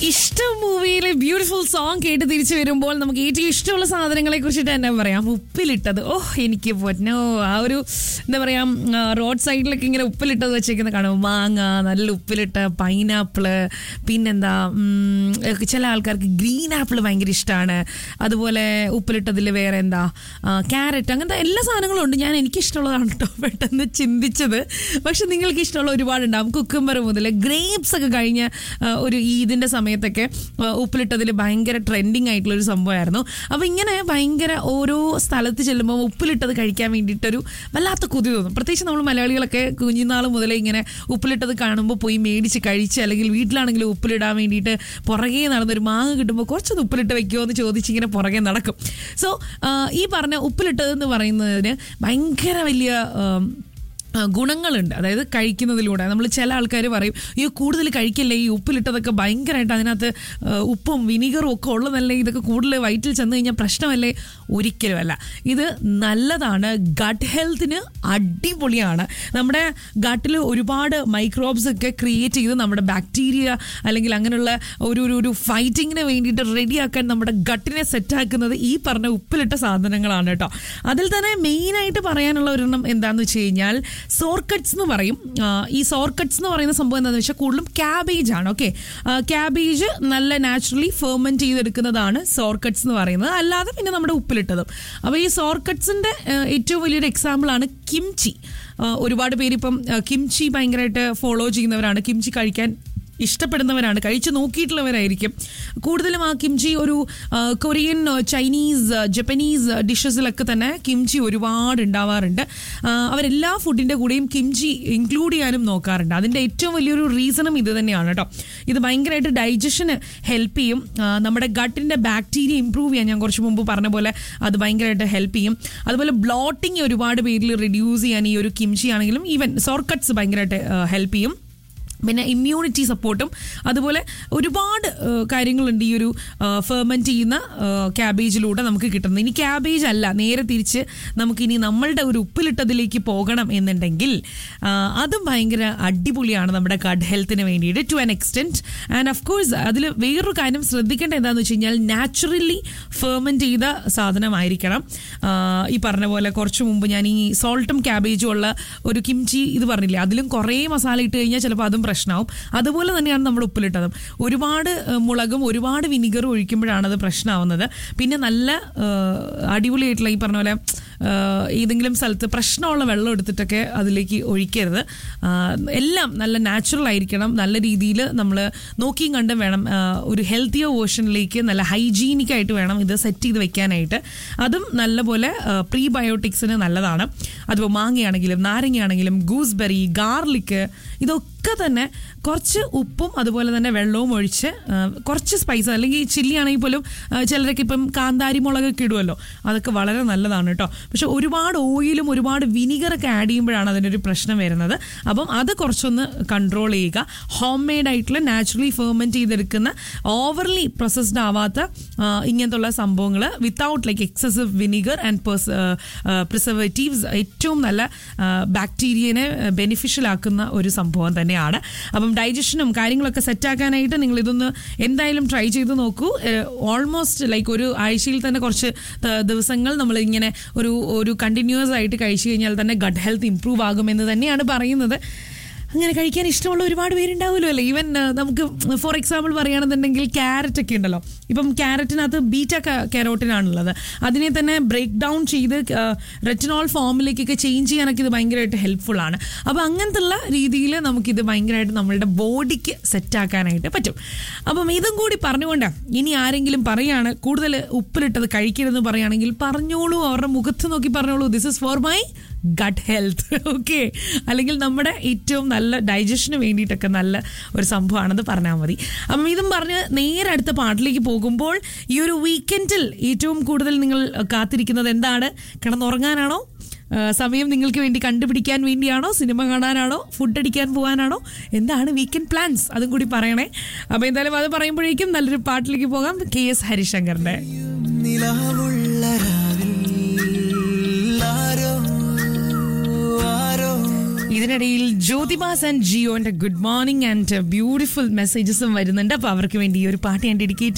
ഇഷ്ടം മൂവിയിലെ beautiful song കേട്ട് തിരിച്ചു വരുമ്പോൾ നമുക്ക് ഏറ്റവും ഇഷ്ടമുള്ള സാധനങ്ങളെ കുറിച്ചിട്ട് തന്നെ പറയാം ഉപ്പിലിട്ടത് ഓ എനിക്ക് പൊന്നോ ആ ഒരു എന്താ പറയാ റോഡ് സൈഡിലൊക്കെ ഇങ്ങനെ ഉപ്പിലിട്ടത് വെച്ചേക്കുന്ന കാണും മാങ്ങ നല്ല ഉപ്പിലിട്ട പൈനാപ്പിള് പിന്നെന്താ ഉം, ചില ആൾക്കാർക്ക് ഗ്രീൻ ആപ്പിൾ ഭയങ്കര ഇഷ്ടമാണ് അതുപോലെ ഉപ്പിലിട്ടതിൽ വേറെ എന്താ ക്യാരറ്റ് അങ്ങനത്തെ എല്ലാ സാധനങ്ങളും ഉണ്ട് ഞാൻ എനിക്ക് ഇഷ്ടമുള്ളതാണ് കേട്ടോ പെട്ടെന്ന് ചിന്തിച്ചത് പക്ഷെ നിങ്ങൾക്ക് ഇഷ്ടമുള്ള ഒരുപാടുണ്ടാവും കുക്കുംബർ മുതൽ ഗ്രേപ്സ് ഒക്കെ കഴിഞ്ഞ ആ, ഒരു ഈദിന്റെ സമയത്തൊക്കെ ആ, ഉപ്പിലിട്ടതിൽ ഭയങ്കര ട്രെൻഡിങ് ആയിട്ടുള്ള ഒരു സംഭവമായിരുന്നു അപ്പോൾ ഇങ്ങനെ ഭയങ്കര ഓരോ സ്ഥലത്ത് ചെല്ലുമ്പോൾ ഉപ്പിലിട്ടത് കഴിക്കാൻ വേണ്ടിയിട്ടൊരു വല്ലാത്ത കൊതി തോന്നും പ്രത്യേകിച്ച് നമ്മൾ മലയാളികളൊക്കെ കുഞ്ഞുനാൾ മുതലേ ഇങ്ങനെ ഉപ്പിലിട്ടത് കാണുമ്പോൾ പോയി മേടിച്ച് കഴിച്ച് അല്ലെങ്കിൽ വീട്ടിലാണെങ്കിലും ഉപ്പിലിടാൻ വേണ്ടിയിട്ട് പുറകെ നടന്നൊരു മാങ്ങ കിട്ടുമ്പോൾ കുറച്ചൊന്ന് ഉപ്പിലിട്ട് വെക്കുമോ എന്ന് ചോദിച്ച് ഇങ്ങനെ പുറകെ നടക്കും സോ ഈ പറഞ്ഞ ഉപ്പിലിട്ടതെന്ന് പറയുന്നതിന് ഭയങ്കര വലിയ ആം, ആ, ഗുണങ്ങളുണ്ട് അതായത് കഴിക്കുന്നതിലൂടെ നമ്മൾ ചില ആൾക്കാർ പറയും ഈ കൂടുതൽ കഴിക്കല്ലേ ഈ ഉപ്പിലിട്ടതൊക്കെ ഭയങ്കരമായിട്ട് അതിനകത്ത് ആ, ഉപ്പും വിനീഗറും ഒക്കെ ഉള്ളതല്ലേ ഇതൊക്കെ കൂടുതൽ വയറ്റിൽ ചെന്ന് കഴിഞ്ഞാൽ പ്രശ്നമല്ലേ ഒരിക്കലുമല്ല ഇത് നല്ലതാണ് ഗട്ട് ഹെൽത്തിന് അടിപൊളിയാണ് നമ്മുടെ ഗട്ടിൽ ഒരുപാട് മൈക്രോബ്സ് ഒക്കെ ക്രിയേറ്റ് ചെയ്ത് നമ്മുടെ ബാക്ടീരിയ അല്ലെങ്കിൽ അങ്ങനെയുള്ള ഒരു ഒരു ഒരു ഫൈറ്റിങ്ങിന് വേണ്ടിയിട്ട് റെഡിയാക്കാൻ നമ്മുടെ ഗട്ടിനെ സെറ്റാക്കുന്നത് ഈ പറഞ്ഞ ഉപ്പിലിട്ട സാധനങ്ങളാണ് കേട്ടോ അതിൽ തന്നെ മെയിനായിട്ട് പറയാനുള്ള ഒരെണ്ണം എന്താണെന്ന് വെച്ച് കഴിഞ്ഞാൽ സോർക്കട്സ് എന്ന് പറയും ആ, ഈ സോർക്കട്സ് എന്ന് പറയുന്ന സംഭവം എന്താണെന്ന് വെച്ചാൽ കൂടുതലും ക്യാബേജ് ആണ് ഓക്കെ ക്യാബേജ് നല്ല നാച്ചുറലി ഫെർമെൻറ്റ് ചെയ്തെടുക്കുന്നതാണ് സോർക്കട്സ് എന്ന് പറയുന്നത് അല്ലാതെ പിന്നെ നമ്മുടെ ഉപ്പിലിട്ടതും അപ്പോൾ ഈ സോർക്കട്സിൻ്റെ ഏറ്റവും വലിയൊരു എക്സാമ്പിളാണ് കിംചി ആ, ഒരുപാട് പേരിപ്പം ആ, കിംചി ഭയങ്കരമായിട്ട് ഫോളോ ചെയ്യുന്നവരാണ് കിംചി കഴിക്കാൻ ഇഷ്ടപ്പെടുന്നവരാണ് കഴിച്ചു നോക്കിയിട്ടുള്ളവരായിരിക്കും കൂടുതലും ആ കിംചി ഒരു ആ, കൊറിയൻ ആ, ചൈനീസ് ആ, ജപ്പനീസ് ഡിഷസിലൊക്കെ തന്നെ കിംചി ഒരുപാട് ഉണ്ടാവാറുണ്ട് ആ, അവരെല്ലാ ഫുഡിൻ്റെ കൂടെയും കിംചി ഇൻക്ലൂഡ് ചെയ്യാനും നോക്കാറുണ്ട് അതിൻ്റെ ഏറ്റവും വലിയൊരു റീസണും ഇത് തന്നെയാണ് കേട്ടോ ഇത് ഭയങ്കരമായിട്ട് ഡൈജഷന് ഹെൽപ്പ് ചെയ്യും ആ, നമ്മുടെ ഗട്ടിൻ്റെ ബാക്ടീരിയ ഇമ്പ്രൂവ് ചെയ്യാൻ ഞാൻ കുറച്ച് മുമ്പ് പറഞ്ഞ പോലെ അത് ഭയങ്കരമായിട്ട് ഹെൽപ്പ് ചെയ്യും അതുപോലെ ബ്ലോട്ടിങ് ഒരുപാട് പേരിൽ റിഡ്യൂസ് ചെയ്യാൻ ഈ ഒരു കിംചി ആണെങ്കിലും ഈവൻ സോർക്കട്ട്സ് ഭയങ്കരമായിട്ട് ഹെൽപ്പ് ചെയ്യും പിന്നെ ഇമ്മ്യൂണിറ്റി സപ്പോർട്ടും അതുപോലെ ഒരുപാട് ആ, കാര്യങ്ങളുണ്ട് ഈ ഒരു ഫെർമെൻറ്റ് ചെയ്യുന്ന ക്യാബേജിലൂടെ നമുക്ക് കിട്ടുന്നത് ഇനി ക്യാബേജ് അല്ല നേരെ തിരിച്ച് നമുക്കിനി നമ്മളുടെ ഒരു ഉപ്പിലിട്ടതിലേക്ക് പോകണം എന്നുണ്ടെങ്കിൽ ആ, അതും ഭയങ്കര അടിപൊളിയാണ് നമ്മുടെ ഗഡ് ഹെൽത്തിന് വേണ്ടിയിട്ട് to an extent and of course അതിൽ വേറൊരു കാര്യം ശ്രദ്ധിക്കേണ്ട എന്താണെന്ന് വെച്ച് കഴിഞ്ഞാൽ നാച്ചുറലി ഫെർമെൻറ്റ് ചെയ്ത സാധനമായിരിക്കണം ആ, ഈ പറഞ്ഞ പോലെ കുറച്ച് മുമ്പ് ഞാൻ ഈ സോൾട്ടും ക്യാബേജും ഉള്ള ഒരു കിംചി ഇത് പറഞ്ഞില്ലേ അതിലും കുറേ മസാല ഇട്ട് കഴിഞ്ഞാൽ ചിലപ്പോൾ അതും പ്രശ്നമാവും അതുപോലെ തന്നെയാണ് നമ്മൾ ഉപ്പിലിട്ടതും ഒരുപാട് ഏഹ്, മുളകും ഒരുപാട് വിനിഗറും ഒഴിക്കുമ്പോഴാണ് അത് പ്രശ്നമാവുന്നത് പിന്നെ നല്ല ഏഹ്, അടിപൊളിയായിട്ടുള്ള ഈ പറഞ്ഞ പോലെ ഏഹ്, ഏതെങ്കിലും സ്ഥലത്ത് പ്രശ്നമുള്ള വെള്ളം എടുത്തിട്ടൊക്കെ അതിലേക്ക് ഒഴിക്കരുത് ആഹ്, എല്ലാം നല്ല നാച്ചുറൽ ആയിരിക്കണം നല്ല രീതിയിൽ നമ്മൾ നോക്കിയും കണ്ടും വേണം ആഹ്, ഒരു ഹെൽത്തിയർ വേർഷനിലേക്ക് നല്ല ഹൈജീനിക് ആയിട്ട് വേണം ഇത് സെറ്റ് ചെയ്ത് വെക്കാനായിട്ട് അതും നല്ലപോലെ പ്രീബയോട്ടിക്സിന് നല്ലതാണ് അതിപ്പോൾ മാങ്ങയാണെങ്കിലും നാരങ്ങയാണെങ്കിലും ഗൂസ്ബെറി ഗാർലിക്ക് ഇതൊക്കെ തന്നെ കുറച്ച് ഉപ്പും അതുപോലെ തന്നെ വെള്ളവും ഒഴിച്ച് ആ, കുറച്ച് സ്പൈസ് അല്ലെങ്കിൽ ചില്ലി ആണെങ്കിൽ പോലും ആ, ചിലരൊക്കെ ഇപ്പം കാന്താരി മുളകൊക്കെ ഇടുമല്ലോ അതൊക്കെ വളരെ നല്ലതാണ് കേട്ടോ പക്ഷെ ഒരുപാട് ഓയിലും ഒരുപാട് വിനിഗറൊക്കെ ആഡ് ചെയ്യുമ്പോഴാണ് അതിനൊരു പ്രശ്നം വരുന്നത് അപ്പം അത് കുറച്ചൊന്ന് കൺട്രോൾ ചെയ്യുക ഹോം മെയ്ഡ് ആയിട്ടുള്ള നാച്ചുറലി ഫെർമെൻറ്റ് ചെയ്തെടുക്കുന്ന ഓവർലി പ്രൊസസ്ഡ് ആവാത്ത ആ, ഇങ്ങനത്തുള്ള സംഭവങ്ങൾ without like excessive vinegar and preservatives ഏറ്റവും നല്ല ബാക്ടീരിയനെ ബെനിഫിഷ്യൽ ആക്കുന്ന ഒരു സംഭവം തന്നെയാണ് അപ്പം ഡൈജഷനും കാര്യങ്ങളൊക്കെ സെറ്റാക്കാനായിട്ട് നിങ്ങൾ ഇതൊന്ന് എന്തായാലും ട്രൈ ചെയ്ത് നോക്കൂ ഓൾമോസ്റ്റ് ലൈക്ക് ഒരു ആഴ്ചയിൽ തന്നെ കുറച്ച് ത- ദിവസങ്ങൾ നമ്മൾ ഇങ്ങനെ ഒരു ഒരു കണ്ടിന്യൂസ് ആയിട്ട് കഴിച്ചു കഴിഞ്ഞാൽ തന്നെ ഗഡ് ഹെൽത്ത് ഇമ്പ്രൂവ് ആകുമെന്ന് തന്നെയാണ് പറയുന്നത് അങ്ങനെ കഴിക്കാൻ ഇഷ്ടമുള്ള ഒരുപാട് പേരുണ്ടാവുമല്ലോ അല്ലേ ഈവൻ നമുക്ക് ഫോർ എക്സാമ്പിൾ പറയുകയാണെന്നുണ്ടെങ്കിൽ ക്യാരറ്റ് ഒക്കെ ഉണ്ടല്ലോ ഇപ്പം ക്യാരറ്റിനകത്ത് ബീറ്റ കരോട്ടിനാണുള്ളത് അതിനെ തന്നെ ബ്രേക്ക് ഡൗൺ ചെയ്ത് റെറ്റിനോൾ ഫോമിലേക്കൊക്കെ ചേഞ്ച് ചെയ്യാനൊക്കെ ഇത് ഭയങ്കരമായിട്ട് ഹെൽപ്ഫുൾ ആണ് അപ്പോൾ അങ്ങനത്തുള്ള രീതിയിൽ നമുക്കിത് ഭയങ്കരമായിട്ട് നമ്മളുടെ ബോഡിക്ക് സെറ്റാക്കാനായിട്ട് പറ്റും അപ്പം ഇതും കൂടി പറഞ്ഞുകൊണ്ട് ഇനി ആരെങ്കിലും പറയാണ് കൂടുതൽ ഉപ്പിലിട്ടത് കഴിക്കരുതെന്ന് പറയുകയാണെങ്കിൽ പറഞ്ഞോളൂ അവരുടെ മുഖത്ത് നോക്കി പറഞ്ഞോളൂ this is for my gut health okay അല്ലെങ്കിൽ നമ്മുടെ ഏറ്റവും നല്ല ഡൈജഷന് വേണ്ടിയിട്ടൊക്കെ നല്ല ഒരു സംഭവമാണെന്ന് പറഞ്ഞാൽ മതി അപ്പം ഇതും പറഞ്ഞ് നേരെ അടുത്ത പാട്ടിലേക്ക് പോകുമ്പോൾ ഈ ഒരു വീക്കെൻഡിൽ ഏറ്റവും കൂടുതൽ നിങ്ങൾ കാത്തിരിക്കുന്നത് എന്താണ് കിടന്നുറങ്ങാനാണോ ആ, സമയം നിങ്ങൾക്ക് വേണ്ടി കണ്ടുപിടിക്കാൻ വേണ്ടിയാണോ സിനിമ കാണാനാണോ ഫുഡ് അടിക്കാൻ പോകാനാണോ എന്താണ് വീക്കെൻഡ് പ്ലാൻസ് അതും കൂടി പറയണേ അപ്പോൾ എന്തായാലും അത് പറയുമ്പോഴേക്കും നല്ലൊരു പാട്ടിലേക്ക് പോകാം കെ എസ് ഹരിശങ്കറിന്റെ നിലാവുള്ള രാവിൽ ആരോ ആരോ ഇതിനിടയിൽ ജ്യോതിബാസ് ആൻഡ് ജിയോന്റെ ഗുഡ് മോർണിംഗ് ആൻഡ് ബ്യൂട്ടിഫുൾ മെസ്സേജസും വരുന്നുണ്ട് അപ്പൊ അവർക്ക് വേണ്ടി ഈ ഒരു പാട്ട് ഞാൻ ഡെഡിക്കേറ്റ്